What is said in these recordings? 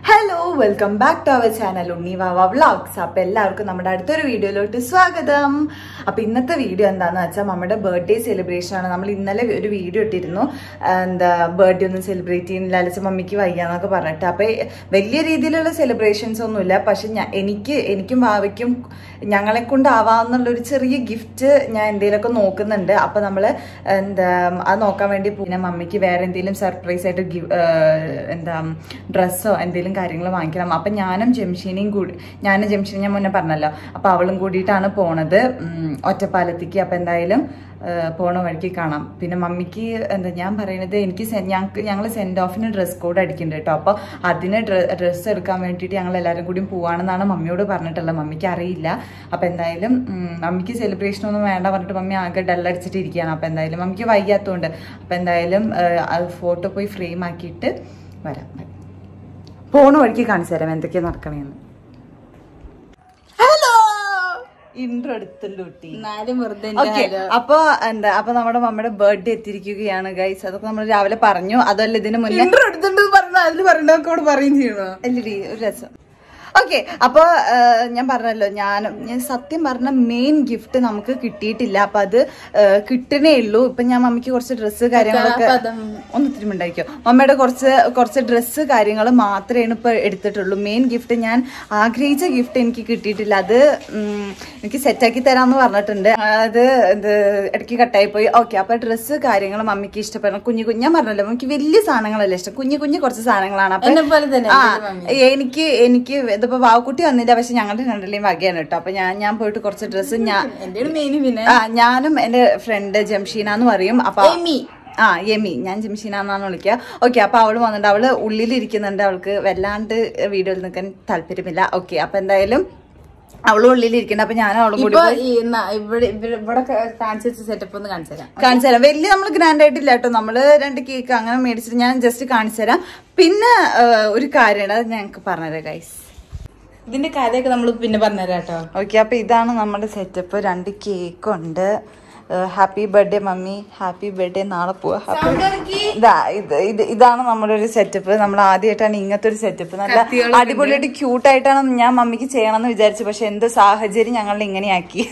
Hello welcome back to our channel Unnivava vlogs അപ്പൊ എല്ലാവർക്കും നമ്മുടെ അടുത്തൊരു വീഡിയോയിലോട്ട് സ്വാഗതം അപ്പൊ ഇന്നത്തെ വീഡിയോ എന്താന്ന് വെച്ചാൽ നമ്മുടെ ബർത്ത്ഡേ സെലിബ്രേഷൻ ആണ് നമ്മൾ ഇന്നലെ ഒരു വീഡിയോ ഇട്ടിരുന്നു എന്താ ബർത്ത്ഡേ ഒന്നും സെലിബ്രേറ്റ് ചെയ്യുന്നില്ല അലച്ച മമ്മിക്ക് വയ്യാന്നൊക്കെ പറഞ്ഞിട്ട് അപ്പൊ വലിയ രീതിയിലുള്ള സെലിബ്രേഷൻസ് ഒന്നുമില്ല പക്ഷെ ഞാൻ എനിക്ക് എനിക്കും ഭാവിക്കും ഞങ്ങളെ കൊണ്ടാവാന്നുള്ള ഒരു ചെറിയ ഗിഫ്റ്റ് ഞാൻ എന്തെങ്കിലുമൊക്കെ നോക്കുന്നുണ്ട് അപ്പൊ നമ്മള് എന്താ അത് നോക്കാൻ വേണ്ടി പിന്നെ മമ്മിക്ക് വേറെ എന്തെങ്കിലും സർപ്രൈസ് ആയിട്ട് ഗിവ് എന്താ ഡ്രസ്സോ എന്തെങ്കിലും കാര്യങ്ങൾ വാങ്ങിക്കണം അപ്പൊ ഞാനും ജംഷീനയും കൂടി ഞാനും ജംഷീനും ഞാൻ മുന്നേ പറഞ്ഞല്ലോ അപ്പൊ അവളും കൂടിയിട്ടാണ് പോണത് ഉം, ഒറ്റപ്പാലത്തേക്ക് അപ്പൊ എന്തായാലും ആ, പോണ വഴിക്ക് കാണാം പിന്നെ മമ്മിക്ക് എന്താ ഞാൻ പറയുന്നത് എനിക്ക് സെ- ഞങ്ങൾക്ക് ഞങ്ങൾ സെൻഡ് ഓഫിന് ഡ്രസ് കോഡ് അടിക്കുന്നുണ്ട് കേട്ടോ അപ്പോൾ അതിന് ഡ്രസ്സ് എടുക്കാൻ വേണ്ടിയിട്ട് ഞങ്ങൾ എല്ലാവരും കൂടി പോവാണെന്നാണ് മമ്മിയോട് പറഞ്ഞിട്ടുള്ളത് മമ്മിക്ക് അറിയില്ല അപ്പോൾ എന്തായാലും ഉം, മമ്മിക്ക് സെലിബ്രേഷൻ ഒന്നും വേണ്ട പറഞ്ഞിട്ട് മമ്മി ആകെ ഡല്ലടിച്ചിട്ട് ഇരിക്കുകയാണ് അപ്പോൾ എന്തായാലും മമ്മിക്ക് വയ്യാത്തതുകൊണ്ട് അപ്പോൾ എന്തായാലും ആ, അത് ഫോട്ടോ പോയി ഫ്രെയിം ആക്കിയിട്ട് വരാം പോണ വഴിക്ക് കാണിച്ചു തരാം എന്തൊക്കെയാ നടക്കണേന്ന് ഹലോ ഇൻട്രോ എടുത്തുള്ളൂ കുട്ടി എന്നാലും വെറുതെ ഓക്കെ അപ്പൊ എന്താ അപ്പൊ നമ്മുടെ മമ്മയുടെ ബർത്ത്ഡേ എത്തിയിരിക്കുകയാണ് ഗൈസ് അതൊക്കെ നമ്മൾ രാവിലെ പറഞ്ഞു അതല്ല ഇതിന് മുന്നേ ഇന്റർ എടുത്തിട്ട് പറഞ്ഞ അതിൽ പറയണ്ടൊക്കെ പറയും ചെയ്യണോ അല്ലടി ഒരു രസം ഓക്കെ അപ്പൊ ആ, ഞാൻ പറഞ്ഞല്ലോ ഞാൻ ഞാൻ സത്യം പറഞ്ഞ മെയിൻ ഗിഫ്റ്റ് നമുക്ക് കിട്ടിയിട്ടില്ല അപ്പൊ അത് ആ, കിട്ടണേ ഉള്ളൂ ഇപ്പൊ ഞാൻ മമ്മിക്ക് കുറച്ച് ഡ്രസ്സ് കാര്യങ്ങളൊക്കെ ഒന്ന് തിരുമുണ്ടായിരിക്കും മമ്മയുടെ കുറച്ച് കുറച്ച് ഡ്രസ്സ് കാര്യങ്ങൾ മാത്രമേ ഇപ്പൊ എടുത്തിട്ടുള്ളൂ മെയിൻ ഗിഫ്റ്റ് ഞാൻ ആഗ്രഹിച്ച ഗിഫ്റ്റ് എനിക്ക് കിട്ടിയിട്ടില്ല അത് ഉം, എനിക്ക് സെറ്റാക്കി തരാന്ന് പറഞ്ഞിട്ടുണ്ട് അത് ഇത് ഇടയ്ക്ക് കട്ടായി പോയി ഓക്കെ അപ്പൊ ഡ്രസ്സ് കാര്യങ്ങൾ മമ്മിക്ക് ഇഷ്ടപ്പെടണം കുഞ്ഞു കുഞ്ഞു ഞാൻ പറഞ്ഞല്ലോ മമ്മിക്ക് വലിയ സാധനങ്ങളല്ല ഇഷ്ടം കുഞ്ഞു കുഞ്ഞു കുറച്ച് സാധനങ്ങളാണ് അപ്പൊ എന്നെ പോലെ തന്നെ ആ എനിക്ക് എനിക്ക് ഇതിപ്പോ വാവക്കുട്ടി വന്നില്ല പക്ഷെ ഞങ്ങളുടെ രണ്ടിലെയും വകയാണ് കേട്ടോ അപ്പൊ ഞാൻ ഞാൻ പോയിട്ട് കുറച്ച് ഡ്രസ്സ് ഞാൻ എന്റെ മെയിൻ പിന്നെ ആ ഞാനും എന്റെ ഫ്രണ്ട് ജംഷീന എന്ന് പറയും അപ്പൊ എമി. ആ യമി ഞാൻ ജംഷീന എന്നാണ് വിളിക്കുക ഓക്കെ അപ്പൊ അവള് വന്നിട്ട് അവള് ഉള്ളിലിരിക്കുന്നുണ്ട് അവൾക്ക് വല്ലാണ്ട് വീഡിയോയിൽ നിൽക്കാൻ താല്പര്യമില്ല ഓക്കെ അപ്പൊ എന്തായാലും അവള് ഉള്ളിലിരിക്കുന്നുണ്ട് അപ്പൊ ഞാൻ അവളും കൂടി ഇപ്പൊ ഈ ന- ഇവിടെ ഇവിടെ ഇവിടെ കാണിച്ചു വെച്ച സെറ്റപ്പ് ഒന്ന് കാണിച്ചു തരാം കാണിച്ചു തരാം വലിയ നമ്മൾ ഗ്രാൻഡ് ആയിട്ടില്ല കേട്ടോ നമ്മള് രണ്ട് കേക്ക് അങ്ങനെ മേടിച്ചിട്ട് ഞാൻ ജസ്റ്റ് കാണിച്ചു തരാം പിന്നെ ആ, ഒരു കാര്യമുണ്ട് അത് ഞങ്ങൾക്ക് പറഞ്ഞുതരാം ഗൈസ് ഇതിന്റെ കഥയൊക്കെ നമ്മൾ പിന്നെ പറഞ്ഞുതരാം കേട്ടോ ഓക്കെ അപ്പൊ ഇതാണ് നമ്മുടെ സെറ്റപ്പ് രണ്ട് കേക്ക് ഉണ്ട് happy birthday mummy happy birthday നാളെ പോവാ ഹാപ്പി ഇതാ ഇത് ഇത് ഇതാണ് നമ്മുടെ ഒരു സെറ്റപ്പ് നമ്മൾ ആദ്യമായിട്ടാണ് ഇങ്ങനത്തെ ഒരു സെറ്റപ്പ് നല്ല അടിപൊളിയായിട്ട് ക്യൂട്ടായിട്ടാണ് ഞാൻ മമ്മിക്ക് ചെയ്യണമെന്ന് വിചാരിച്ചു പക്ഷെ എന്തോ സാഹചര്യം ഞങ്ങൾ ഇങ്ങനെയാക്കി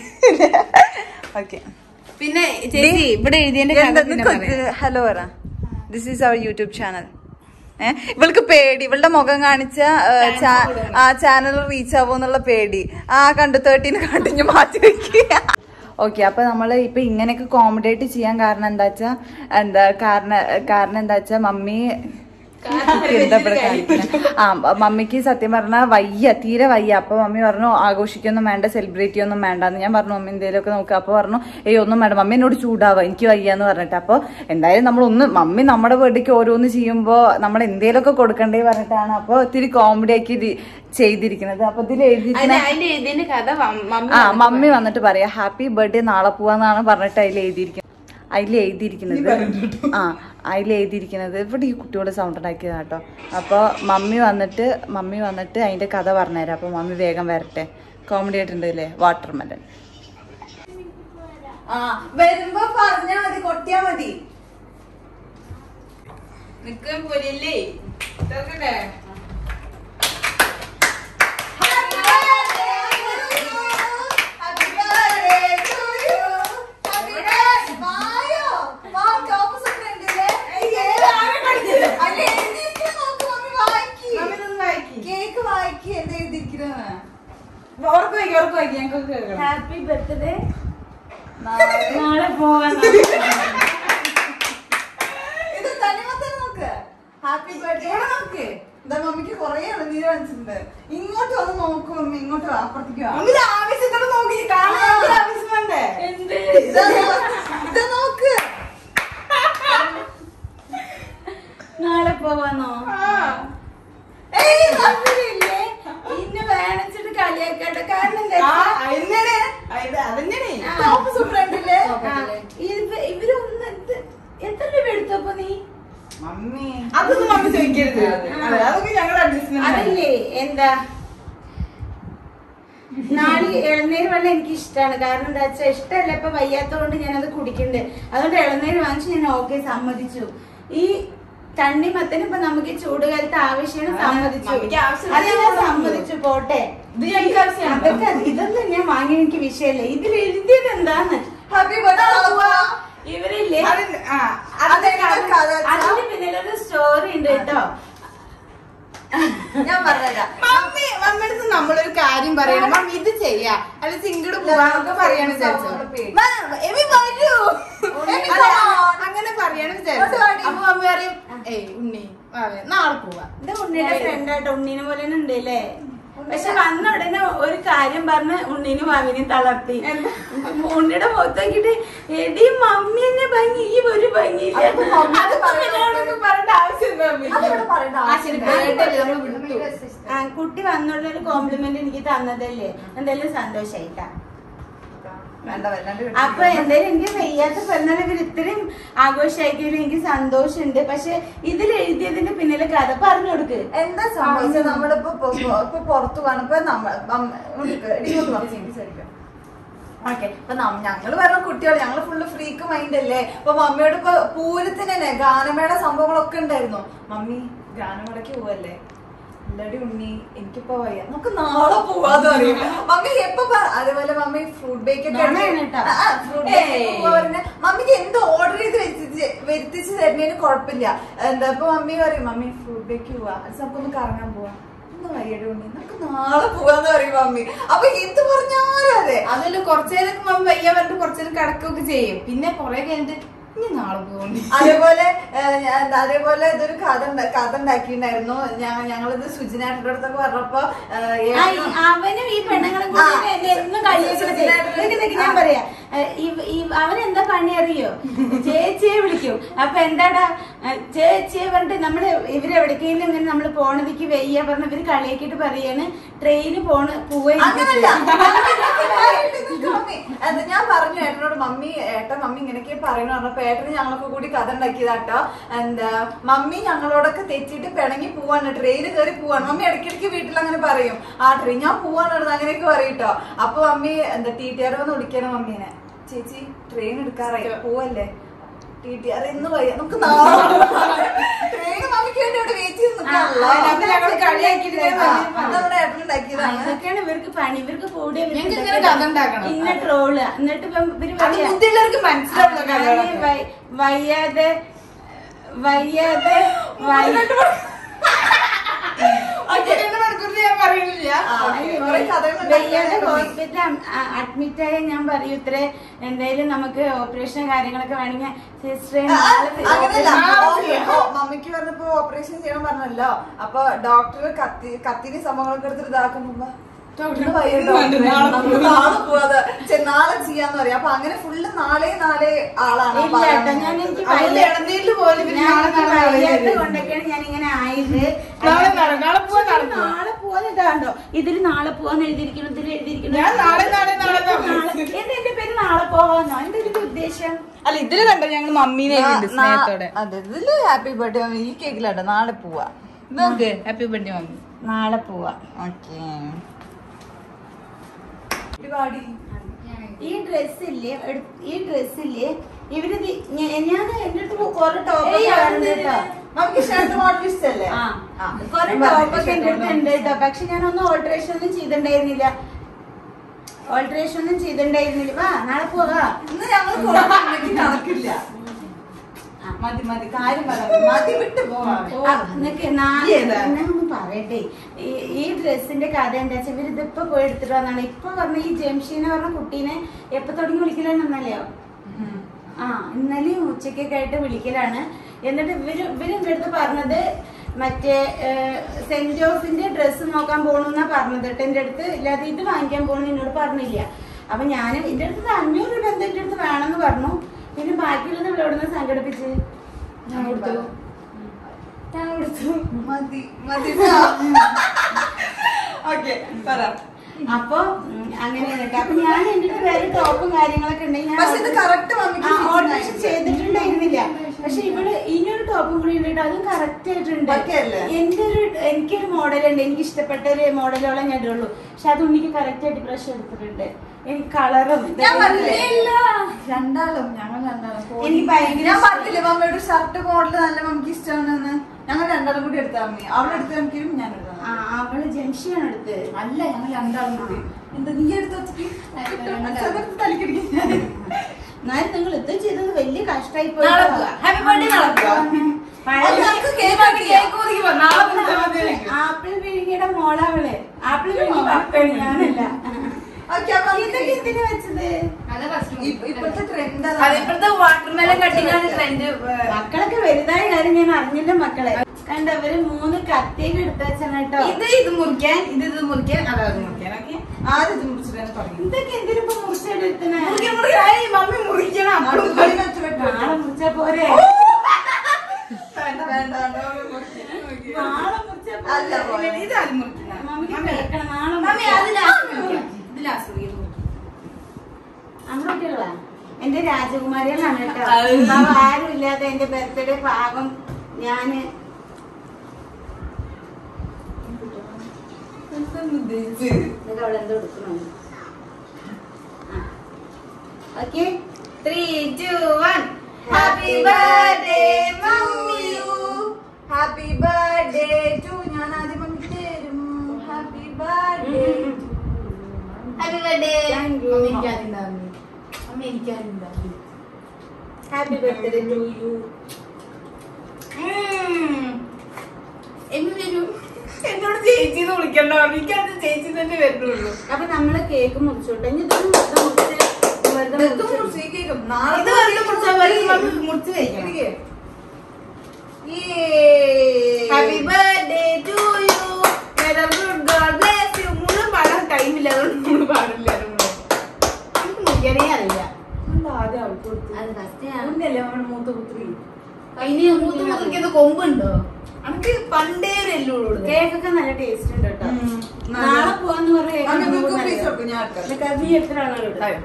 ഓക്കെ പിന്നെ ചേച്ചി ഇവിടെ എഴുതിയതിന്റെ കഥ പിന്നെ പറയാം. ഹലോ പറ this is our YouTube channel ഏഹ് ഇവൾക്ക് പേടി ഇവളുടെ മുഖം കാണിച്ച ഏഹ്, ചാ- ആ ചാനൽ റീച്ച് ആവോ എന്നുള്ള പേടി ആ കണ്ടു തേർട്ടീന് കണ്ടിഞ്ഞ് മാറ്റി വെക്കുക ഓക്കെ അപ്പൊ നമ്മള് ഇപ്പൊ ഇങ്ങനെയൊക്കെ കോമഡേറ്റ് ചെയ്യാൻ കാരണം എന്താ വെച്ചാ എന്താ കാരണം കാരണം എന്താ വെച്ചാ മമ്മി എന്താ ഇവിടെ കാണിക്കണെ? ആ മമ്മിക്ക് സത്യം പറഞ്ഞാൽ വയ്യ തീരെ വയ്യ അപ്പൊ മമ്മി പറഞ്ഞു ആഘോഷിക്കൊന്നും വേണ്ട സെലിബ്രേറ്റ് ചെയ്യൊന്നും വേണ്ട എന്ന് ഞാൻ പറഞ്ഞു മമ്മി എന്തെങ്കിലുമൊക്കെ നോക്കുക അപ്പൊ പറഞ്ഞു ഏയ് ഒന്നും വേണ്ട മമ്മി എന്നോട് ചൂടാവുക എനിക്ക് വയ്യ എന്ന് പറഞ്ഞിട്ട് അപ്പൊ എന്തായാലും നമ്മൾ ഒന്ന് മമ്മി നമ്മുടെ ബർത്ത്ഡേക്ക് ഓരോന്ന് ചെയ്യുമ്പോ നമ്മൾ എന്തെങ്കിലുമൊക്കെ കൊടുക്കണ്ടേ പറഞ്ഞിട്ടാണ് അപ്പൊ ഒത്തിരി കോമഡി ആക്കി ഇത് ചെയ്തിരിക്കുന്നത് അപ്പൊ ഇതിൽ എഴുതിയിരിക്കുന്ന അതിന് അതിന്റെ എഴുതിയതിന്റെ കഥ മ- മമ്മി ആ മമ്മി വന്നിട്ട് പറയാ ഹാപ്പി ബർത്ത്ഡേ നാളെ പോവാന്നാണ് പറഞ്ഞിട്ട് അതിൽ എഴുതിയിരിക്കുന്നത് അതിൽ എഴുതിയിരിക്കുന്നത് ആ അതിൽ എഴുതിയിരിക്കുന്നത് ഇവിടെ ഈ കുട്ടിയോട് സൗണ്ട് ഉണ്ടാക്കിയതാ കേട്ടോ അപ്പോൾ മമ്മി വന്നിട്ട് മമ്മി വന്നിട്ട് അതിന്റെ കഥ പറഞ്ഞുതരാം അപ്പോൾ മമ്മി വേഗം വരട്ടെ കോമഡി ആയിട്ടുണ്ട് അല്ലേ വാട്ടർ മെലൻ ആ വരുമ്പോ പറഞ്ഞാ മതി കൊട്ടിയാ മതി നിക്കാൻ പോലില്ലേ തുറക്കട്ടെ? മമ്മി ഇതൊന്ന് വായിക്ക്. കേക്ക് വായിക്ക് എന്താ എഴുതിയിരിക്കുന്നത് ഉറപ്പ് വായിക്ക്, ഉറപ്പ് വായിക്ക്, ഞങ്ങൾക്കൊക്കെ കേൾക്കണം. ഹാപ്പി ബർത്ത്ഡേ നാളെ പോവാൻ ഇത് തനിമത്തം നോക്ക് ഹാപ്പി ബർത്ത്ഡേ നോക്ക് എന്താ മമ്മിക്ക് കൊറേ ഇളനീര് വാങ്ങിച്ചിട്ടുണ്ട് ഇങ്ങോട്ട് വന്ന് നോക്കും മമ്മി ഇങ്ങോട്ട് വാ, അപ്പുറത്തേക്ക് വാ. മമ്മി ആവശ്യത്തോടെ നോക്കി കാണാൻ ഞങ്ങൾക്ക് ആവശ്യം വേണ്ടേ ഇതാ നോ- ഇത് നോക്ക് നാളെ പോവാന്നോ ഏയ് താല്പര്യമില്ലേ? ഇന്ന് വേണിച്ചിട്ട് കളിയാക്കട്ടെ കാരണം എന്താ ആ, അതെന്നെയാണ്. അത് അതെന്നെയാണ്. ടോപ്പ് സൂപ്പർ ഉണ്ടല്ലേ ആ, ഇവ- ഇവരൊന്ന് എന്ത്- എത്ര രൂപ എടുത്തപ്പോ നീ മമ്മി അതൊന്നും മമ്മി ചോദിക്കരുത് അതെ, അതൊക്കെ ഞങ്ങളുടെ അഡ്ജസ്റ്റ്മെന്റ് അതല്ലേ എന്താ നാളെ ഇളനീര് വെള്ളം എനിക്ക് ഇഷ്ടമാണ് കാരണം എന്താ വെച്ചാൽ ഇഷ്ടമല്ല ഇപ്പൊ വയ്യാത്തതുകൊണ്ട് ഞാനത് കുടിക്കുന്നുണ്ട് അതുകൊണ്ട് ഇളനീര് വാങ്ങിച്ച് ഞാൻ ഓക്കെ സമ്മതിച്ചു ഈ തണ്ണിമത്തന് ഇപ്പൊ നമുക്ക് ഈ ചൂടുകാലത്ത് ആവശ്യമാണ് സമ്മതിച്ചു മമ്മിക്ക് ആവശ്യമില്ല. അത് ഞാൻ സമ്മതിച്ചു പോട്ടെ ഇത് ഞങ്ങൾക്ക് ആവശ്യമാണ്. അതൊക്കെ ഇതൊന്നും ഞാൻ വാങ്ങി എനിക്ക് വിഷയമല്ല ഇതിൽ എഴുതിയത് എന്താന്ന് ഹാപ്പി ബർത്ത്ഡേ ഇവരില്ലേ അത് ആ, അതെന്താ കഥ വെച്ചാ? അതിന് പിന്നിലൊരു സ്റ്റോറി ഉണ്ട് കേട്ടോ ഞാൻ പറഞ്ഞുതരാം മമ്മി മമ്മിയുടെ അടുത്ത് നമ്മളൊരു കാര്യം പറയണം മമ്മി ഇത് ചെയ്യാ അല്ല സിംഗിട് പോവാന്നൊക്കെ പറയണം വിചാരിച്ചു മാ, എമി വരൂ എമി അല്ല, come. അങ്ങനെ പറയണം വിചാരിച്ചു ഇങ്ങോട്ട് വാടി. അപ്പൊ മമ്മി പറയും ഏയ് ഉണ്ണി വാവേ, നാളെ പോവാ ഇത് ഉണ്ണിയുടെ ഫ്രണ്ട് ആട്ടോ ഉണ്ണീനെ പോലെ തന്നെ ഉണ്ട് അല്ലേ പക്ഷെ വന്ന ഉടനെ ഒരു കാര്യം പറഞ്ഞ് ഉണ്ണീനും മാവിനെയും തളർത്തി ഉണ്ണിയുടെ മുഖത്ത് നോക്കിട്ട് എടി മമ്മി എന്നെ ഭംഗി ഈ ഒരു ഭംഗിയില്ല അതിപ്പോ മമ്മി അതിപ്പോ പറയണ്ട. എന്നോടൊന്നും പറയേണ്ട ആവശ്യം അതിവിടെ പറയേണ്ട ആ, ശരി, birthday അല്ലേ, നമ്മള് വിട്ടു. ആ കുട്ടി വന്നുള്ള ഒരു കോംപ്ലിമെന്റ് എനിക്ക് തന്നതല്ലേ എന്തായാലും സന്തോഷായിട്ടാ വേണ്ട വല്ലാണ്ട് അപ്പൊ എന്തായാലും എനിക്ക് വയ്യാത്ത പിറന്നാൾ ഇവർ ഇത്രയും ആഘോഷമാക്കിയതിൽ എനിക്ക് സന്തോഷമുണ്ട് പക്ഷെ ഇതിൽ എഴുതിയതിന്റെ പിന്നിലെ കഥ പറഞ്ഞു കൊടുക്ക് എന്താ സംഭവിച്ചത് നമ്മളിപ്പോ പൊ- പൊ- ഇപ്പൊ പുറത്തു പോകണം ഇപ്പൊ നമ്മൾ ഓക്കെ ഇപ്പൊ നം- ഞങ്ങള് പറഞ്ഞ കുട്ടികൾ ഞങ്ങള് ഫുള്ള് ഫ്രീക്ക് മൈൻഡ് അല്ലേ ഇപ്പൊ മമ്മിയോട് ഇപ്പൊ പൂരത്തിന് തന്നെ ഗാനമേള സംഭവങ്ങളൊക്കെ ഉണ്ടായിരുന്നു മമ്മി ഗാനമേളക്ക് പോവല്ലേ ഇല്ലടി ഉണ്ണി എനിക്കിപ്പോ വയ്യ നമുക്ക് നാളെ പോവാന്ന് പറയും മമ്മി എപ്പോ പറ അതേപോലെ മമ്മി ഫ്രൂട്ട് ബേക്ക് ഒക്കെ നാളെയാണ് കേട്ടോ. ഫ്രൂട്ട് ബേക്ക് പറഞ്ഞ മമ്മിക്ക് എന്ത് ഓർഡർ ചെയ്ത് വരുത്തിച്ച് വരുത്തിച്ച് തരുന്നതിന് കുഴപ്പമില്ല എന്താ ഇപ്പൊ മമ്മി പറയും മമ്മി ഫ്രൂട്ട് ബേക്ക് പോവാ അത് നമുക്ക് ഒന്ന് കറങ്ങാൻ പോവാ ഒന്ന് വയ്യടി ഉണ്ണി നമുക്ക് നാളെ പോവാന്ന് പറയും മമ്മി അപ്പൊ എന്ത് പറഞ്ഞാലും അതെ അതില് കുറച്ചേരം മമ്മി വയ്യ പറഞ്ഞിട്ട് കുറച്ചേരം കിടക്കുകയൊക്കെ ചെയ്യും പിന്നെ കൊറേ കഴിഞ്ഞിട്ട് ഇനി നാളെ പോകുന്നു അതേപോലെ ഏഹ്, ഞാൻ എന്താ, അതേപോലെ ഇതൊരു കഥ ഉണ്ട- കഥ ഉണ്ടാക്കിയിട്ടുണ്ടായിരുന്നു ഞാൻ ഞങ്ങളിത് സുജിനാട്ടിന്റെ അടുത്തൊക്കെ പറഞ്ഞപ്പോ ഏഹ്, ആ, ഏട്ടനും- ഈ അവനും ഈ പെണ്ണുങ്ങളും കൂടി ആ. എന്നെ എന്നും കളിയാക്കുന്നത് ഞാൻ പറയാ ഏ, ഈ- ഈ അവനെന്താ പണി അറിയോ ചേച്ചിയെ വിളിക്കും അപ്പൊ എന്താടാ ഏ, ചേച്ചിയെ പറഞ്ഞിട്ട് നമ്മള് ഇവര് എവിടേക്കെങ്കിലും ഇങ്ങനെ നമ്മള് പോണതിക്ക് വെയ്യ പറഞ്ഞ ഇവര് കളിയാക്കിയിട്ട് പറയാണ് ട്രെയിന് പോണ പോവുകയും അങ്ങനല്ല മമ്മി എന്താ ഞാൻ പറഞ്ഞു ഏട്ടനോട് മമ്മി ഏട്ടൻ മമ്മി ഇങ്ങനെയൊക്കെ പറയണു പറഞ്ഞപ്പോ ഏട്ടന് ഞങ്ങളൊക്കെ കൂടി കഥ ഉണ്ടാക്കിയതാട്ടോ എന്താ മമ്മി ഞങ്ങളോടൊക്കെ തെറ്റിട്ട് പിണങ്ങി പോവാണ് ട്രെയിൻ കയറി പോവാണ് മമ്മി ഇടയ്ക്കിടയ്ക്ക് വീട്ടിൽ അങ്ങനെ പറയും ആ ട്രെയിൻ ഞാൻ പോവാണ് അങ്ങനെയൊക്കെ പറയട്ടോ അപ്പൊ മമ്മി എന്താ ടി ടി ആർ വന്ന് വിളിക്കണം മമ്മീനെ ചേച്ചി ട്രെയിൻ എടുക്കാറായി പോവല്ലേ ടി ടി ആർ ഇന്ന് വയ്യ നമുക്ക് നാളെ ട്രെയിൻ മമ്മിക്ക് വേണ്ടി ഇവിടെ വെയിറ്റ് ചെയ്ത് നിൽക്കാണല്ലോ ആ, അപ്പൊ ഞങ്ങള് കളിയാക്കിയിട്ട് ഇങ്ങനെ പറഞ്ഞു. നമ്മുടെ ഏട്ടനുണ്ടാക്കിയതാണ് ഇതൊക്കെയാണ് ഇവർക്ക് പണി ഇവർക്ക് കൂടിയ ഞങ്ങൾക്ക് ഇങ്ങനെ കഥ ഉണ്ടാക്കണം. ഇന്ന ട്രോള് എന്നിട്ട് ഇപ്പം ഇവര് അത് പറയാ, ബുദ്ധിയുള്ളവർക്ക് മനസ്സിലാവുന്ന ഞാന് കഥകളൊക്കെ വൈ- വയ്യാതെ വയ്യാതെ വയ്യ- രണ്ട് മണിക്കൂറിൽ ഞാൻ പറയുന്നില്ല ആ, okay. കുറെ കഥകൾ വയ്യാതെ ഉണ്ടാക്കി. ഹോസ്പിറ്റലിൽ അഡ്മിറ്റ് ആയ ഞാൻ പറയും ഇത്ര എന്തായാലും നമുക്ക് ഓപ്പറേഷൻ കാര്യങ്ങളൊക്കെ വേണമെങ്കിൽ സിസ്റ്ററെ ആ, അങ്ങനെയല്ല നാളെ ഓ, ഓ, മമ്മിക്ക് പറഞ്ഞപ്പോ ഓപ്പറേഷൻ ചെയ്യണം പറഞ്ഞല്ലോ അപ്പൊ ഡോക്ടർ കത്തി കത്തിന് സംഭവങ്ങളൊക്കെ എടുത്തിട്ട് ഇതാക്കുമ്പോ ഡോക്ടർ ഇന്ന് വയ്യ ഇന്ന് ഡോക്ടറെ, വേണ്ട, നാളെ നമുക്ക് നാളെ പോവാതെ ചെ, നാളെ ചെയ്യാന്ന് പറയാം അപ്പൊ അങ്ങനെ ഫുള്ള് നാളെ നാളെ ആളാണ് ഇല്ല കേട്ടോ ഞാൻ എനിക്ക് അവര് വയ്യ- ഇടനീരില് പോലും ഇവര് ഞാൻ നാളെ എനിക്ക് നാളെ വയ്യാത്ത നാളെ കൊണ്ടൊക്കെയാണ് ഞാൻ ഇങ്ങനെ ആയത് നാളെ നാളെ, നാളെ പോവാ, നാളെ പോവാ. നാളെ പോവാന്നിട്ടാണ്ടോ ഇതിൽ നാളെ പോവാന്ന് എഴുതിയിരിക്കുന്നു ഇതിൽ എഴുതിയിരിക്കുന്നു ഞാൻ നാളെ, നാളെ, നാളെ എന്നാ നാളെ- എന്താ എന്റെ പേര് നാളെ പോവാന്നോ എന്താ ഇതിന്റെ ഉദ്ദേശം അല്ല ഇതില് കണ്ടോ ഞങ്ങൾ മമ്മീനെ സ്നേഹത്തോടെ അതെ ഇതില് ഹാപ്പി ബർത്ത്ഡേ ഈ കേക്കിലാട്ടോ നാളെ പോവാ നോക്ക് ഹാപ്പി ബർത്ത്ഡേ മമ്മി നാളെ പോവാ ഓക്കെ ഈ ഡ്രസ്സില്ലേ ഈ ഡ്രസ്സില്ലേ ഇവര് ദി- ഞ- ഞാൻ എന്റെ അടുത്ത് കുറെ ടോപ്പ് കേട്ടോ നമുക്ക് ഷർട്ട് മോഡൽ ഇഷ്ടല്ലേ ആ ആ. കുറെ ഞാൻ പറഞ്ഞില്ലേ, ടോപ്പൊക്കെ എന്റെ shirt അടുത്ത് ഉണ്ട് കേട്ടോ പക്ഷെ ഞാനൊന്നും ഓൾട്രേഷൻ ഒന്നും ചെയ്തിട്ടുണ്ടായിരുന്നില്ല ഓൾട്രേഷൻ ഒന്നും ചെയ്തിട്ടുണ്ടായിരുന്നില്ല വാ നാളെ പോവാ ഇന്ന് ഞങ്ങൾ കുറച്ച് കണക്കില്ല ആ, മതി മതി കാര്യം പറ മതി വിട്ട് പോവാ ആ, നിനക്ക് നാ- ഈ ഏതാ? ഞാൻ ഒന്ന് പറയട്ടെ ഈ- ഈ ഡ്രസ്സിന്റെ കഥ എന്താ വെച്ചാൽ ഇവര് ഇതിപ്പോ പോയി എടുത്തിട്ട് വന്നാണ് ഇപ്പൊ പറഞ്ഞ ഈ ജംഷീനെ പറഞ്ഞ കുട്ടീനെ എപ്പൊ തുടങ്ങി വിളിക്കലാണെന്നല്ലയോ ആ ഇന്നലെയും ഉച്ചക്കൊക്കെ ആയിട്ട് വിളിക്കലാണ് എന്നിട്ട് ഇവര് ഇവര് എന്റെ അടുത്ത് പറഞ്ഞത് മറ്റേ സെന്റ് ജോസിന്റെ ഡ്രസ്സ് നോക്കാൻ പോണെന്നാ പറഞ്ഞത് കേട്ടോ എന്റെ അടുത്ത് ഇല്ലാതെ ഇത് വാങ്ങിക്കാൻ പോണെന്ന് എന്നോട് പറഞ്ഞില്ല അപ്പൊ ഞാൻ എന്റെ അടുത്ത് അഞ്ഞൂറ് രൂപ എന്താ എന്റെ അടുത്ത് വേണമെന്ന് പറഞ്ഞു പിന്നെ ബാക്കിയുള്ളത് ഇവിടെ എവിടെ നിന്ന് സംഘടിപ്പിച്ച് ഞാൻ കൊടുത്തു ഞാൻ കൊടുത്തു മതി മതി ഓക്കെ പറ അപ്പൊ ഉം, അങ്ങനെയാണ് കേട്ടോ അപ്പൊ ഞാൻ എന്റെ അടുത്ത് വേറെ ടോപ്പും കാര്യങ്ങളൊക്കെ ഉണ്ടെങ്കിൽ പക്ഷെ ഇത് കറക്റ്റ് മമ്മിക്ക് ഓൾട്രേഷൻ ചെയ്തിട്ടുണ്ടായിരുന്നില്ല പക്ഷെ ഇവിടെ ഇനിയൊരു ടോപ്പും കൂടി ഉണ്ട് കേട്ടോ അതും കറക്റ്റ് ആയിട്ടുണ്ട് Okay അല്ലേ? എന്റെ ഒരു എനിക്കൊരു മോഡൽ ഉണ്ട് എനിക്ക് ഇഷ്ടപ്പെട്ട ഒരു മോഡലുകളെ ഞാൻ ഇടുള്ളൂ പക്ഷെ അത് ഉണ്ണിക്ക് കറക്റ്റ് ആയിട്ട് ബ്രഷ് എടുത്തിട്ടുണ്ട് എനിക്ക് കളറും ഞാൻ പറഞ്ഞില്ലേ? ഇല്ല. രണ്ടാളും ഞങ്ങൾ രണ്ടാളും എനിക്ക് ഭയങ്കര ഞാൻ പറഞ്ഞില്ലേ മമ്മയുടെ ഷർട്ട് മോഡൽ നല്ല മമ്മിക്ക് ഇഷ്ടമാണെന്ന് ഞങ്ങൾ രണ്ടാളും കൂടി എടുത്താൽ മമ്മി അവളെ എടുത്ത് കാണിക്കും ഞാൻ എടുത്താൽ ആ അവള് ജംഗ്ഷനാണ് എടുത്ത് അല്ല ഞങ്ങൾ രണ്ടാളും കൂടി എന്താ നീ എടുത്ത് വെച്ചിട്ട് തലിക്കടിക്കും എന്നാലും നിങ്ങൾ ഇത് ചെയ്തത് വലിയ കഷ്ടായി നാളെ പോവാ. Happy birthday നാളെ പോവാ. അത് നമുക്ക് cake മുറിക്കാം. നാളെ മുറിച്ചാ മതി എനിക്ക്. ആപ്പിൾ വിഴുങ്ങിയുടെ മോളാവള് ആപ്പിൾ വിഴുങ്ങി മക്കൾ ഞാനല്ല ഇതൊക്കെ എന്തിനാ വെച്ചത് ഇപ്പോഴത്തെ ട്രെൻഡ് അത് ഇപ്പോഴത്തെ വാട്ടർമെലൻ കട്ടിങ്ങാണ് ട്രെൻഡ് മക്കളൊക്കെ വലുതായ കാര്യം ഞാൻ അറിഞ്ഞില്ല മക്കളെ കണ്ടവര് മൂന്ന് കത്തിയൊക്കെ എടുത്ത് വെച്ചാണ് കേട്ടോ ഇത് ഇത് മുറിക്കാൻ ഇത് ഇത് മുറിക്കാൻ അതാത് മുറിക്കാൻ ഓക്കെ ആദ്യം ഇത് മുറിച്ചിട്ട് തന്നെ തുടങ്ങി ഇതൊക്കെ എന്തിനിപ്പോ മുറിച്ചെടുത്തണേ മുറിക്കാൻ മുറിക്കാൻ മമ്മി മുറിക്കണം നാളെ കളി വെച്ച് വെക്കാം. നാളെ മുറിച്ചാ പോരെ വേണ്ട, വേണ്ട, നാളെ മുറിക്കാം. നാളെ മുറിച്ചാ അല്ല, പോരെ പോരെ. ഇത് ആദ്യം മുറിക്കണം മമ്മിക്ക് മമ്മി കേൾക്കണം നാളെ മമ്മി അത് ലാസ്റ്റ് മുറിക്കാം ഇത് ലാസ്റ്റ് മുറിക്കാം അങ്ങോട്ടുള്ള എന്റെ രാജകുമാരികളാണ് കേട്ടോ അത്. അവ ആരും ഇല്ലാതെ എന്റെ ബർത്ത്ഡേ ഭാഗം ഞാന് എന്നിട്ട് അവൾ എന്തോ എടുക്കണം okay three two one happy birthday mummy happy birthday to ഞാൻ ആദ്യം മമ്മിക്ക് തരും happy birthday happy birthday Thank you. Mummy എനിക്ക് ആദ്യം ഉണ്ടാവുന്നു മമ്മി എനിക്ക് ആദ്യം ഉണ്ടാവുന്നു happy birthday to you Emmy വരൂ എന്നോട് ചേച്ചി എന്ന് വിളിക്കണ്ട എനിക്കത് ചേച്ചി തന്നെ വരുന്നുള്ളൂ അപ്പൊ നമ്മള് കേക്ക് മുറിച്ചോട്ടെ ഇനി ഇതൊന്നും വെറുതെ മുറിച്ച് വെറുതെ ഇതും മുറിച്ച് മുറിച്ചേക്കും. നാളെ ഇത് വെറുതെ മുറിച്ചാൽ മതി മമ്മി മുറിച്ച് കഴിക്കണം ഇരിക്ക്. Happy birthday to you good god bless you മുഴുവൻ പാടാൻ ടൈമില്ല അതുകൊണ്ട് നമ്മൾ പാടില്ല അതുകൊണ്ട്. എനിക്ക് മുറിക്കാനേ അറിയില്ല എന്താ ആദ്യം അവൾക്ക് കൊടുത്തത്? അത് ഫസ്റ്റ് അവനല്ലേ നമ്മുടെ മൂത്ത പുത്രി ഇനി മൂത്ത് മുറിക്കുന്ന കൊമ്പുണ്ടോ അനക്ക് പണ്ടേ ഒരു എല്ലുള്ളൂ കേക്കൊക്കെ നല്ല ടേസ്റ്റ് ഉണ്ട് കേട്ടോ ഉം. നാളെ പോവാന്ന് പറഞ്ഞ കേക്ക് മമ്മി ഒന്നും ബിസ്ക്കറ്റ് കൂടെ പീസ് നല്ലതാ. കൊടുക്കും, ഞാൻ എടുക്കാം. എന്നിട്ട് അത് നീ എത്ര ആളുകളുണ്ട്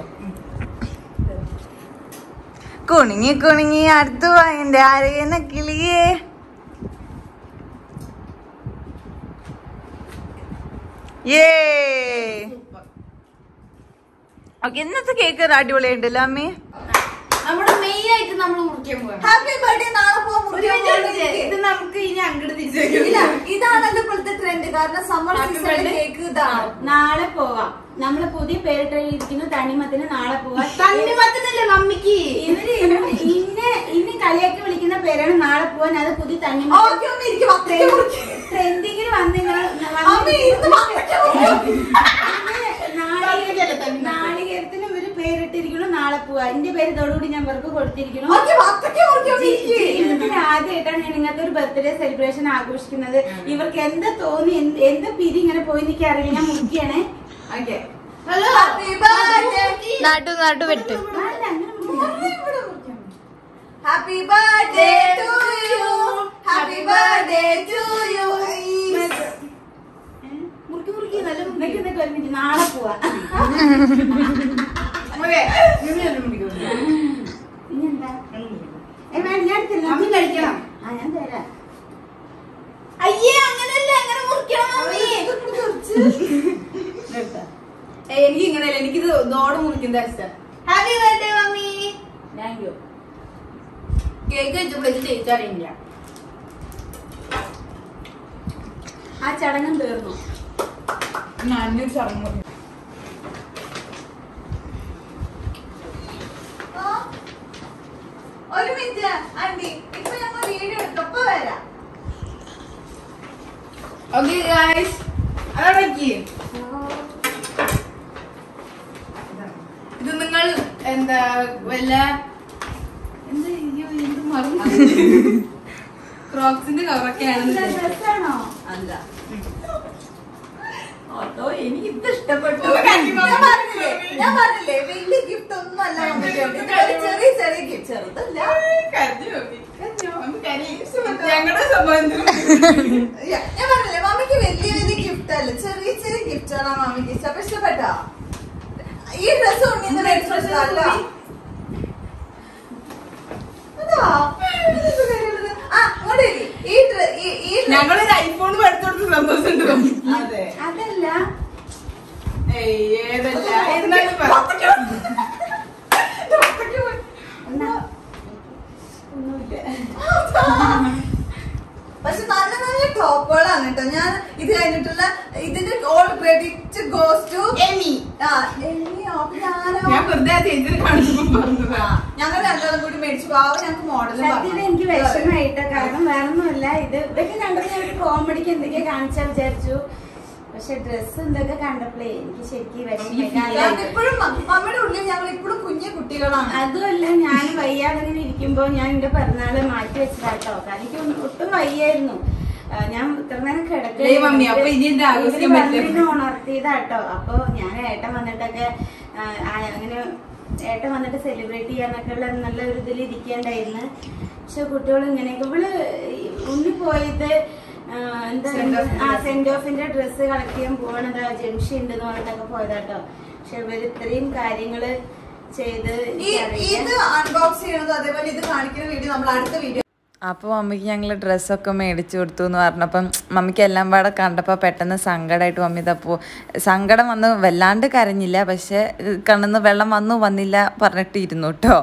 കുണുങ്ങി കുണുങ്ങി അടുത്ത് വായന്റെ ആരെയെന്ന കിളിയേ ഏ ഓക്കെ ഇന്നത്തെ കേക്ക് അടിപൊളിയായിട്ടല്ലോ അമ്മേ നമ്മുടെ മെയിൻ ആയിട്ട് നമ്മൾ മുറിക്കാൻ പോവാണ് ഹാപ്പി ബർത്ത്ഡേ നാളെ പോകാൻ ഒരു minute ഉണ്ട്. ഇത് നമുക്ക് ഇനി അങ്ങോട്ട് തിരിച്ചു ഇല്ല ഇതാണല്ലോ ഇപ്പോഴത്തെ ട്രെൻഡ് കാരണം സമ്മർ Happy സീസണിലെ birthday. കേക്ക് ഇതാണ് നാളെ പോവാം നമ്മള് പുതിയ പേരിട്ടിരിക്കുന്ന തണ്ണിമത്തിന് നാളെ പോവാം തണ്ണിമത്തനല്ലേ മമ്മിക്ക് ഇവര് ഇന്നെ ഇന്നെ കളിയാക്കി വിളിക്കുന്ന പേരാണ് നാളെ പോവാൻ അത് പുതിയ ഓക്കെ തണ്ണിമത്തൻ ഒന്ന് ഇരിക്കും വത്തക്ക മുറിക്ക്. ട്രെൻഡിങ്ങിൽ വന്നിങ്ങനെ അമ്മേ, ഇരുന്ന് വത്തക്ക മുറിക്ക്. നാളികേരത്തിന് ഇവര് പേരിട്ടിരിക്കുന്നു നാളെ പോവാ എന്റെ പേര് ഇതോടുകൂടി ഞാൻ ഇവർക്ക് കൊടുത്തിരിക്കുന്നു ഓക്കെ വത്തക്ക മുറിക്ക് ഒന്ന് ഇരിക്ക്. ജീവിതത്തിൽ ആദ്യമായിട്ടാണ് ഞാൻ ഇങ്ങനത്തെ ഒരു ബർത്ത്ഡേ സെലിബ്രേഷൻ ആഘോഷിക്കുന്നത് ഇവർക്ക് എന്താ തോന്നി എന്ത് എന്താ പിരി ഇങ്ങനെ പോയി എനിക്ക് അറിയില്ല ഞാൻ മുറിക്കുകയാണേ ഓക്കെ ഹലോ ഹാപ്പി ബർത്ത്ഡേ നാട്ടു നാട്ടു വെട്ട് അല്ല, അങ്ങനെ മുറിക്കണം. Happy birthday to you happy birthday to you മുറുക്കി മുറുക്കി നല്ല നിനക്ക് നിനക്ക് ഒരു മിനിറ്റ് നാളെ പോവാ പിന്നെന്താ ഏ, വേണ്ട, ഞാൻ എടുത്തില്ല. മമ്മി കഴിക്കണം. ആ ഞാൻ തരാം അയ്യേ അങ്ങനല്ല അങ്ങനെ മുറിക്കണം മമ്മി എടുത്തോ. ഏയ്, എനിക്ക് ഇങ്ങനെയല്ല എനിക്കിത് ദോട് മുറിക്കുന്ന ഇഷ്ടം happy birthday mummy thank you cake വെച്ചപ്പോഴേക്ക് ചേച്ചറിയില്ല ആ ചടങ്ങും തീർന്നു ഞാനൊരു ചടങ്ങ് ഒരു മിനിറ്റ് ആന്റി ഇപ്പൊ ഞങ്ങൾ വീഡിയോ എടുത്തപ്പോ വരാം ഓക്കെ ഗായ്സ് അതടക്കി ഇത് നിങ്ങൾ എന്താ വല്ല എന്താ അയ്യോ എന്ത് മറന്നു ക്രോക്സിന്റെ കവറൊക്കെയാണ് ഡ്രസ്സാണോ അല്ല ഓട്ടോ എനിക്ക് ഇത് ഇഷ്ടപ്പെട്ടു ഞാൻ പറഞ്ഞില്ലേ ഞാൻ പറഞ്ഞില്ലേ വലിയ ഗിഫ്റ്റ് ഒന്നും അല്ല നമുക്ക് ഇതൊരു ചെറിയ ചെറിയ ഗിഫ്റ്റ് ചെറുതല്ല ഞങ്ങളുടെ സംബന്ധം Yeah, ഞാൻ പറഞ്ഞില്ലേ മമ്മിക്ക് വലിയ വലിയ ഗിഫ്റ്റ് അല്ല ചെറിയ ചെറിയ ഗിഫ്റ്റ് ആണ് മമ്മിക്ക് ഇഷ്ടം അപ്പൊ ഇഷ്ടപ്പെട്ടോ ഈ ഡ്രസ് ഉണ്ണിന്ന് മേടിച്ചല്ല അതാ ഇതെന്ത് കാര്യമുള്ളത്? ആ ഇങ്ങോട്ട് ഇരി. ഈ ഡ്ര- ഈ- ഈ ഡ്ര- ഞങ്ങളൊരു ഐഫോൺ എടുത്തോട്ട് സന്തോഷമുണ്ട് അതെ അതല്ല ഏയ്, ഏതല്ല എന്നാലും പറ. എന്നാ? ഒന്നുമില്ല പക്ഷെ നല്ല നല്ല ടോപ്പുകളാണ് കേട്ടോ ഞാൻ ഇത് കഴിഞ്ഞിട്ടുള്ള ഇതിന്റെ all credit goes to Emmy. ഞാനോ ഞാൻ വെറുതെ ആ ചേച്ചിയെ കാണിച്ചപ്പോ പറഞ്ഞതാ. ഞങ്ങൾ രണ്ടാളും കൂടി മേടിച്ചു പാവ ഞങ്ങൾക്ക് മോഡലും സത്യത്തിൽ എനിക്ക് വിഷമായിട്ടോ കാരണം വേറൊന്നുമല്ല ഇത് ഇതൊക്കെ കണ്ടപ്പോ ഞാൻ ഒരു കോമഡിക്ക് എന്തൊക്കെയാ കാണിച്ചാ വിചാരിച്ചു പക്ഷെ ഡ്രസ്സ് എന്തൊക്കെ കണ്ടപ്പോഴേ എനിക്ക് ശരിക്കും വിഷമിക്കാതെ ഇപ്പോഴും മമ്മിയുടെ ഉള്ളിൽ ഞങ്ങൾ ഇപ്പോഴും കുഞ്ഞു കുട്ടികളാണ് അതുമല്ല ഞാൻ വയ്യാതെ ഇങ്ങനെ ഇരിക്കുമ്പോ ഞാൻ എന്റെ പിറന്നാള് മാറ്റി വെച്ചതാട്ടോ കാരണം എനിക്ക് ഒന്നും- ഒട്ടും വയ്യായിരുന്നു ആ, ഞാൻ ഇത്ര നേരം ഏയ് മമ്മി, അപ്പൊ ഇനി എന്താ ആഘോഷിക്കാൻ പറ്റില്ല? ഉണർത്തിയതാട്ടോ അപ്പൊ ഞാൻ ഏട്ടൻ വന്നിട്ടൊക്കെ ആ, ആ, അങ്ങനെ ഏട്ടൻ വന്നിട്ട് സെലിബ്രേറ്റ് ചെയ്യാനൊക്കെ ഉള്ള നല്ല ഒരു ഇതിൽ ഇരിക്കേണ്ടായിരുന്നു പക്ഷെ കുട്ടികൾ ഇങ്ങനെയൊക്കെ ഇവള് ഉണ്ണി പോയത് ആ, എന്താ Send off ആ സെന്റ് ഓഫിന്റെ ഡ്രസ്സ് കളക്ട് ചെയ്യാൻ പോകണത് ജംഷി ഉണ്ടെന്ന് പറഞ്ഞിട്ടൊക്കെ പോയതാട്ടോ പക്ഷെ ഇവര് ഇത്രയും കാര്യങ്ങള് ചെയ്ത് ഈ എനിക്കറിയില്ല. ഇത് അൺബോക്സ് ചെയ്യണത് അതേപോലെ ഇത് കാണിക്കുന്ന വീഡിയോ നമ്മൾ അടുത്ത വീഡിയോ അപ്പോൾ മമ്മിക്ക് ഞങ്ങൾ ഡ്രസ്സൊക്കെ മേടിച്ചു കൊടുത്തു എന്ന് പറഞ്ഞപ്പം മമ്മിക്ക് എല്ലാം പാടെ കണ്ടപ്പോൾ പെട്ടെന്ന് സങ്കടമായിട്ട് മമ്മി ഇതപ്പോൾ സങ്കടം വന്ന് വല്ലാണ്ട് കരഞ്ഞില്ല പക്ഷെ കണ്ണിന്ന് വെള്ളം വന്നു വന്നില്ല പറഞ്ഞിട്ട് ഇരുന്നു കേട്ടോ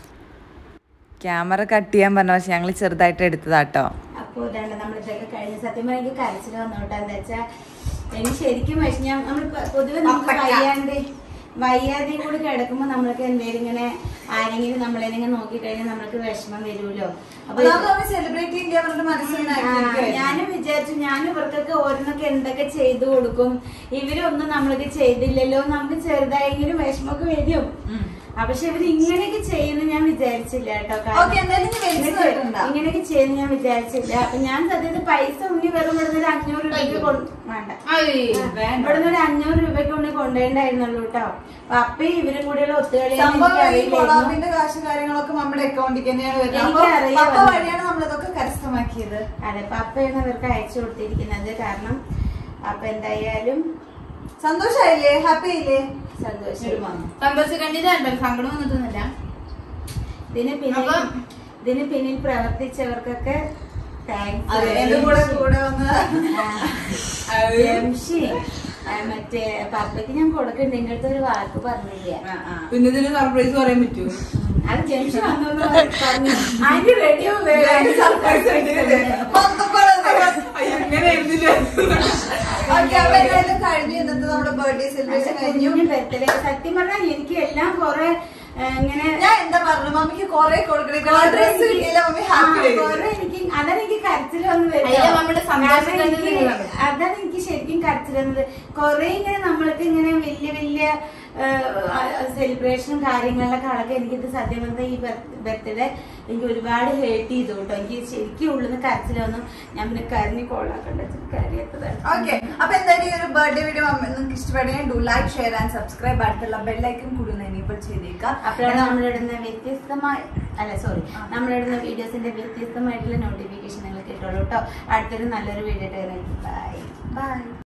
ക്യാമറ കട്ട് ചെയ്യാൻ പറഞ്ഞു പക്ഷെ ഞങ്ങൾ ചെറുതായിട്ട് എടുത്തതാട്ടോ അപ്പൊ ഇതാണ് നമ്മൾ ഇതൊക്കെ കഴിഞ്ഞ സത്യം പറഞ്ഞാൽ എനിക്ക് കരച്ചിൽ വന്നോട്ടെ എന്താ വെച്ചാ എനിക്ക് ശരിക്കും വിഷം ഞാൻ നമ്മൾ പൊതുവെ നമുക്ക് പപ്പക്ക. വയ്യാണ്ട് വയ്യാതെയും കൂടി കിടക്കുമ്പോ നമ്മൾക്ക് എന്തെങ്കിലും ഇങ്ങനെ ആരെങ്കിലും നമ്മളെങ്ങനെ നോക്കി കഴിഞ്ഞാൽ നമ്മൾക്ക് വിഷമം വരുമല്ലോ അപ്പൊ ഇത് നമ്മൾ സെലിബ്രേറ്റ് ചെയ്യാൻ പറഞ്ഞ ആ, മനസ്സിലാക്കി ഞാനും വിചാരിച്ചു ഞാൻ ഇവർക്കൊക്കെ ഓരോന്നൊക്കെ എന്തൊക്കെ ചെയ്തു കൊടുക്കും ഇവരൊന്നും നമ്മൾക്ക് ചെയ്തില്ലല്ലോ നമുക്ക് ചെറുതായെങ്കിലും വിഷമമൊക്കെ വരും ആ, പക്ഷെ ഇവര് ഇങ്ങനെയൊക്കെ ചെയ്യുന്ന ഞാൻ വിചാരിച്ചില്ല കേട്ടോ കാരണം ഓക്കെ എന്തായാലും ഇനി ഇങ്ങനെയൊക്കെ- വലിച്ചതായിട്ടുണ്ടാ ഇങ്ങനെയൊക്കെ ചെയ്യുന്ന ഞാൻ വിചാരിച്ചില്ല അപ്പൊ ഞാൻ സത്യത്തിൽ പൈസ ഉണ്ണി വെറും ഇവിടുന്ന് ഒരു അഞ്ഞൂറ് രൂപയ്ക്ക് കൊണ്ട് വേണ്ട ഏയ്, വേണ്ട. ഇവിടുന്ന് ഒരു അഞ്ഞൂറ് രൂപയ്ക്ക് കൊണ്ട് കൊണ്ടുപോയിണ്ടായിരുന്നുള്ളൂ കേട്ടോ അപ്പൊ അപ്പയും ഇവരും കൂടിയുള്ള ഒത്തുകളിയാണ് സംഭവം ഈ എനിക്കറിയില്ലായിരുന്നു കൊളാബിന്റെ കാശും കാര്യങ്ങളൊക്കെ നമ്മുടെ അക്കൗണ്ടിൽ തന്നെയാണ് വരുന്നത് അപ്പൊ എനിക്കറിയാം. പപ്പ വഴിയാണ് നമ്മളിതൊക്കെ കരസ്ഥമാക്കിയത് അതെ പപ്പയാണ് അവർക്ക് അയച്ചു കൊടുത്തിരിക്കുന്നത് കാരണം അപ്പൊ എന്തായാലും സന്തോഷായില്ലേ ഹാപ്പി ആയില്ലേ സന്തോഷം സന്തോഷം കണ്ടിട്ട് സങ്കടം വന്നിട്ടൊന്നുമില്ല ഇതിന് പിന്നിൽ അപ്പം- ഇതിന് പിന്നിൽ പ്രവർത്തിച്ചവർക്കൊക്കെ താങ്ക്സ് അതെ എന്റെ കൂടെ കൂടെ വന്ന് ജംഷി ആ, മറ്റേ പപ്പയ്ക്ക് ഞാൻ കൊടുക്കണ്ട എന്റെ അടുത്ത് ഒരു വാക്ക് പറഞ്ഞില്ല പിന്നെ ഇതിന് സർപ്രൈസ് പറയാൻ പറ്റുമോ അത് ജംഷി വന്നു പറഞ്ഞു അതിന് റെഡിയോ ഓക്കെ അപ്പൊ എന്തായാലും കഴിഞ്ഞു ഇന്നത്തെ നമ്മുടെ ബർത്ത്ഡേ സെലിബ്രേഷൻ കഴിഞ്ഞു ബർത്ത്ഡേ സത്യം പറഞ്ഞാൽ എനിക്ക് എല്ലാം കൊറേ ആ, ഇങ്ങനെ ഞാൻ എന്താ പറഞ്ഞു മമ്മിക്ക് കൊറേ കൊടുക്കണേ ഡ്രസ് കിട്ടിയില്ല മമ്മി ഹാപ്പി ആ, കുറെ എനിക്ക് അതാണ് എനിക്ക് കരച്ചിൽ വന്ന് അയ്യോ, നമ്മുടെ സന്തോഷം തന്നെ നിങ്ങളാണ്. അതാണ് എനിക്ക് ശരിക്കും കരച്ചിൽ വന്നത് കൊറേ ഇങ്ങനെ നമ്മൾക്ക് ഇങ്ങനെ വലിയ വലിയ സെലിബ്രേഷനും കാര്യങ്ങളിലൊക്കെ അടക്കം എനിക്കിത് സത്യം പറഞ്ഞാൽ ഈ ബർത്ത്ഡേ എനിക്ക് ഒരുപാട് ഹേർട്ട് ചെയ്തു കേട്ടോ എനിക്ക് ശരിക്കും ഉള്ളിൽ കരച്ചിൽ വന്നു ഞാൻ പിന്നെ കരഞ്ഞ് കോളാക്കണ്ട കരയത്തതാണ് ഓക്കെ അപ്പൊ എന്തായാലും ഈ ഒരു ബർത്ത്ഡേ വീഡിയോ നിങ്ങൾക്ക് ഇഷ്ടപ്പെടുകയും do like share and subscribe അടുത്തുള്ള ബെല്ലൈക്കൻ കൂടി ഒന്ന് എനേബിൾ ചെയ്തേക്കാം അപ്പോഴാണ് നമ്മളിടുന്ന വ്യത്യസ്തമായ അല്ല സോറി നമ്മളിടുന്ന വീഡിയോസിന്റെ വ്യത്യസ്തമായിട്ടുള്ള നോട്ടിഫിക്കേഷൻ നിങ്ങൾ കിട്ടുള്ളൂ കേട്ടോ അടുത്തൊരു നല്ലൊരു വീഡിയോ ബൈ ബൈ